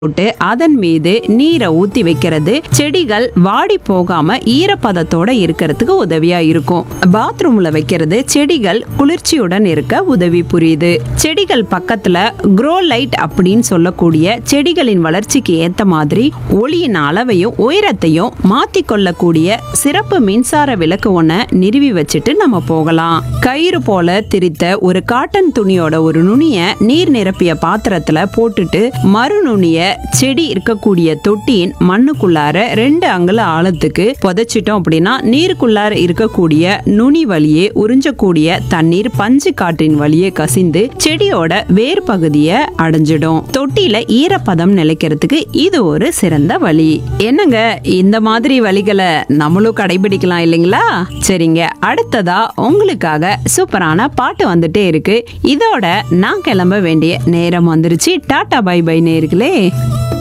போட்டு அதன் மீது நீரை ஊத்தி வைக்கிறது செடிகள் வாடி போகாம ஈரப்பதத்தோட இருக்கிறதுக்கு உதவியா இருக்கும் பாத்ரூம்ல வைக்கிறது செடிகள் குளிர்ச்சியுடன் இருக்க உதவி புரியுது செடிகள் பக்கத்துல க்ரோ லைட் அப்படின்னு சொல்லக்கூடிய செடிகளின் வளர்ச்சிக்கு ஏத்த மாதிரி ஒளியின் அளவையும் உயரத்தையும் மாத்தி கொள்ளக்கூடிய சிறப்பு மின்சார விளக்கு ஒன்ன நிறுவி வச்சுட்டு நம்ம போகலாம் கயிறு போல திரித்த ஒரு காட்டன் துணியோட ஒரு நுனிய நீர் நிரப்பிய பாத்திரத்துல போட்டுட்டு மறு நுனிய செடி இருக்கக்கூடிய தொட்டியின் மண்ணுக்குள்ளார ரெண்டு அங்குல ஆழத்துக்கு புதைச்சிட்டோம் அப்படின்னா நீருக்குள்ளார இருக்கக்கூடிய நுனி வழியே உறிஞ்சக்கூடிய தண்ணீர் பஞ்சு காற்றின் வழியே கசிந்து செடியோட வேர் பகுதியை அடைஞ்சிடும் தொட்டியில ஈரப்பதம் நிலைக்கிறதுக்கு இது ஒரு சிறந்த வழி என்னங்க இந்த மாதிரி வழிகளை நம்மளும் கடைபிடிக்கலாம் இல்லைங்களா சரிங்க அடுத்ததா உங்களுக்காக சூப்பரான பாட்டு வந்துட்டே இருக்கு இதோட நான் கிளம்ப வேண்டிய நேரம் வந்துருச்சு டாடா பை பை நேர்களே